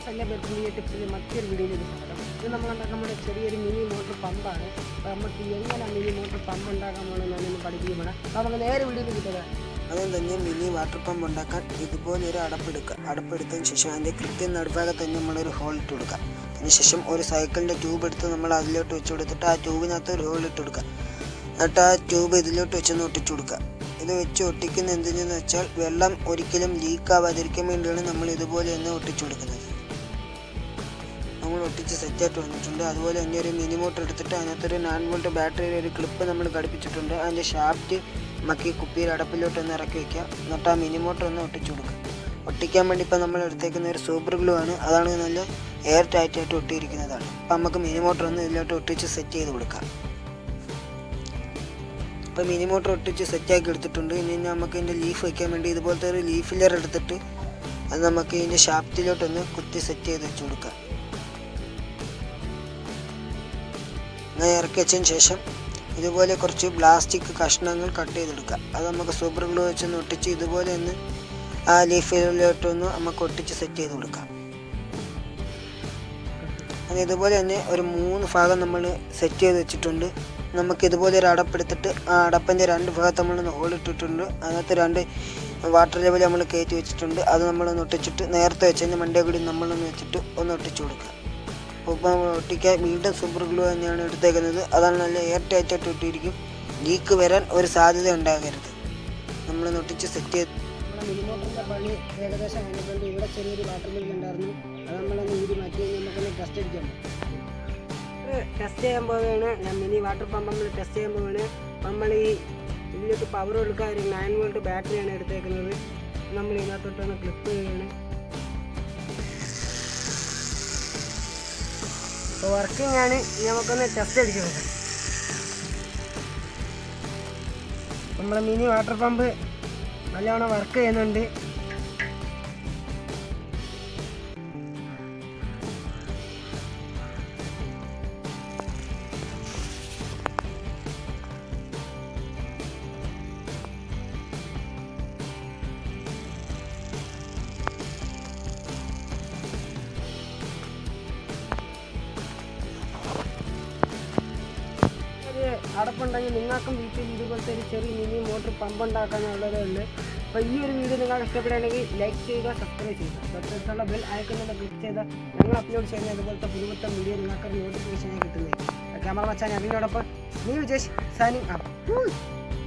എല്ലാ പേർക്കും ഈ ടിപ്സിൽ മറ്റൊരു വീഡിയോയിലേക്ക് സ്വാഗതം ഇത് നമ്മൾ നമ്മുടെ ചെറിയൊരു മിനി മോട്ടർ പമ്പാണ് അപ്പോൾ നമുക്ക് എങ്ങനെ മിനി മോട്ടർ പമ്പ് ഉണ്ടാക്കാൻ പോകണമെന്ന് ഞാനൊന്ന് പഠിപ്പിക്കുകയാണ് അപ്പോൾ നമുക്ക് നേരെ വീഡിയോയിലേക്ക് കിട്ടുക അതും തന്നെ മിനി വാട്ടർ പമ്പ് ഉണ്ടാക്കാൻ ഇതുപോലെ ഒരു അടപ്പെടുക്കുക അടപ്പെടുത്തതിന് ശേഷം അതിൻ്റെ കൃത്യം നടുഭാഗത്ത് തന്നെ നമ്മളൊരു ഹോൾ ഇട്ട് കൊടുക്കുക അതിനുശേഷം ഒരു സൈക്കിളിൻ്റെ ട്യൂബ് എടുത്ത് നമ്മൾ അതിലോട്ട് വെച്ച് കൊടുത്തിട്ട് ആ ട്യൂബിനകത്ത് ഒരു ഹോൾ ഇട്ട് കൊടുക്കുക എന്നിട്ട് ആ ട്യൂബ് ഇതിലോട്ട് വെച്ചൊന്ന് ഒട്ടിച്ചു കൊടുക്കുക ഇത് വെച്ച് ഒട്ടിക്കുന്ന എന്തിനെന്ന് വെച്ചാൽ വെള്ളം ഒരിക്കലും ലീക്ക് ആവാതിരിക്കാൻ വേണ്ടിയാണ് നമ്മൾ ഇതുപോലെ തന്നെ ഒട്ടിച്ചു കൊടുക്കുന്നത് നമ്മൾ ഒട്ടിച്ച് സെറ്റായിട്ട് വന്നിട്ടുണ്ട് അതുപോലെ തന്നെ ഒരു മിനി മോട്ടർ എടുത്തിട്ട് അതിനകത്തൊരു നാൻ വോൾട്ട് ബാറ്ററിയുടെ ഒരു ക്ലിപ്പ് നമ്മൾ ഘടിപ്പിച്ചിട്ടുണ്ട് അതിൻ്റെ ഷാഫ്റ്റ് നമുക്ക് ഈ കുപ്പിയിൽ അടപ്പിലോട്ട് ഒന്ന് ഇറക്കി വെക്കുക എന്നിട്ട് ആ മിനി മോട്ടർ ഒന്ന് ഒട്ടിച്ചു കൊടുക്കുക ഒട്ടിക്കാൻ വേണ്ടി ഇപ്പോൾ നമ്മൾ എടുത്തേക്കുന്ന ഒരു സൂപ്പർ ഗ്ലൂ ആണ് അതാണ് നല്ല എയർ ടൈറ്റ് ആയിട്ട് ഒട്ടിയിരിക്കുന്നതാണ് അപ്പം നമുക്ക് മിനി മോട്ടർ ഒന്ന് ഇതിലോട്ട് ഒട്ടിച്ച് സെറ്റ് ചെയ്ത് കൊടുക്കാം ഇപ്പോൾ മിനി മോട്ടർ ഒട്ടിച്ച് സെറ്റാക്കി എടുത്തിട്ടുണ്ട് ഇനി നമുക്ക് ഇതിൻ്റെ ലീഫ് വയ്ക്കാൻ വേണ്ടി ഇതുപോലത്തെ ഒരു ലീഫ് ഫില്ലർ എടുത്തിട്ട് അത് നമുക്ക് ഇതിൻ്റെ ഷാഫ്റ്റിലോട്ടൊന്ന് കുത്തി സെറ്റ് ചെയ്ത് വെച്ച് കൊടുക്കാം അങ്ങനെ ഇറക്കി വെച്ചതിന് ശേഷം ഇതുപോലെ കുറച്ച് പ്ലാസ്റ്റിക് കഷ്ണങ്ങൾ കട്ട് ചെയ്തെടുക്കുക അത് നമുക്ക് സൂപ്പർ ഗ്ലൂ വെച്ചൊന്ന് ഒട്ടിച്ച് ഇതുപോലെ ഒന്ന് ആ ലീഫിലോട്ടൊന്ന് നമുക്ക് ഒട്ടിച്ച് സെറ്റ് ചെയ്ത് കൊടുക്കാം അത് ഇതുപോലെ തന്നെ ഒരു മൂന്ന് ഭാഗം നമ്മൾ സെറ്റ് ചെയ്ത് വെച്ചിട്ടുണ്ട് നമുക്ക് ഇതുപോലെ ഒരു അടപ്പെടുത്തിട്ട് ആ അടപ്പിൻ്റെ രണ്ട് ഭാഗത്ത് നമ്മളൊന്ന് ഹോൾ ഇട്ടിട്ടുണ്ട് അതിനകത്ത് രണ്ട് വാട്ടർ ലെവൽ നമ്മൾ കയറ്റി വെച്ചിട്ടുണ്ട് അത് നമ്മളൊന്ന് ഒട്ടിച്ചിട്ട് നേരത്തെ വെച്ചതിൻ്റെ മണ്ടേ കൂടി നമ്മളൊന്ന് വെച്ചിട്ട് ഒന്ന് ഒട്ടിച്ചു കൊടുക്കുക അപ്പോൾ ഇപ്പോൾ നമ്മൾ ഒട്ടിക്കാൻ വീണ്ടും സൂപ്പർ ഗ്ലൂ തന്നെയാണ് എടുത്തേക്കുന്നത് അതാണ് നല്ല എയർ ടൈറ്റ് ആയിട്ട് ഒട്ടിയിരിക്കും ലീക്ക് വരാൻ ഒരു സാധ്യത ഉണ്ടാകരുത് നമ്മളൊന്ന് ഒട്ടിച്ച് സെറ്റ് ചെയ്ത് നമ്മുടെ മിനി മോട്ടറിൻ്റെ പണി ഏകദേശം കഴിഞ്ഞിട്ടുണ്ട് ഇവിടെ ചെറിയൊരു വാട്ടർ ബില്ല് ഉണ്ടായിരുന്നു അത് നമ്മളൊന്ന് ഊരി മാറ്റി കഴിഞ്ഞ് നമുക്കൊന്ന് ടെസ്റ്റ് അടിക്കാം ടെസ്റ്റ് ചെയ്യാൻ പോവുകയാണ് ഞാൻ മിനി വാട്ടർ പമ്പ് നമ്മൾ ടെസ്റ്റ് ചെയ്യാൻ പോവുകയാണ് നമ്മൾ ഈ ഇതിലേക്ക് പവർ കൊടുക്കാൻ ഒരു നയൻ വോൾട്ട് ബാറ്ററിയാണ് എടുത്തേക്കുന്നത് നമ്മൾ ഇതിനകത്തോട്ടൊന്ന് ക്ലിപ്പ് ചെയ്യുകയാണ് അപ്പോൾ വർക്കിംഗ് ആണ് ഇനി നമുക്കൊന്ന് ടെസ്റ്റ് അടിച്ച് നോക്കാം നമ്മുടെ മിനി വാട്ടർ പമ്പ് നല്ലവണ്ണം വർക്ക് ചെയ്യുന്നുണ്ട് ഒരു അടപ്പുണ്ടെങ്കിൽ നിങ്ങൾക്കും വീട്ടിൽ ഇതുപോലത്തെ ഒരു ചെറിയ മിനി മോട്ടർ പമ്പ് ഉണ്ടാക്കാനുള്ളതേ ഉള്ളൂ അപ്പോൾ ഈ ഒരു വീഡിയോ നിങ്ങൾക്ക് ഇഷ്ടപ്പെടുകയാണെങ്കിൽ ലൈക്ക് ചെയ്യുക സബ്സ്ക്രൈബ് ചെയ്യുക തൊട്ടടുത്തുള്ള ബെൽ ഐക്കണിൽ ക്ലിക്ക് ചെയ്താൽ ഞങ്ങൾ അപ്ലോഡ് ചെയ്യുന്ന ഇതുപോലത്തെ പുതുപുത്തൻ വീഡിയോ നിങ്ങൾക്ക് നോട്ടിഫിക്കേഷനായി കിട്ടുന്നത് ക്യാമറ മച്ചാൻ അതിനോടൊപ്പം നീ വിജേഷ് സൈനിങ് അപ്പ്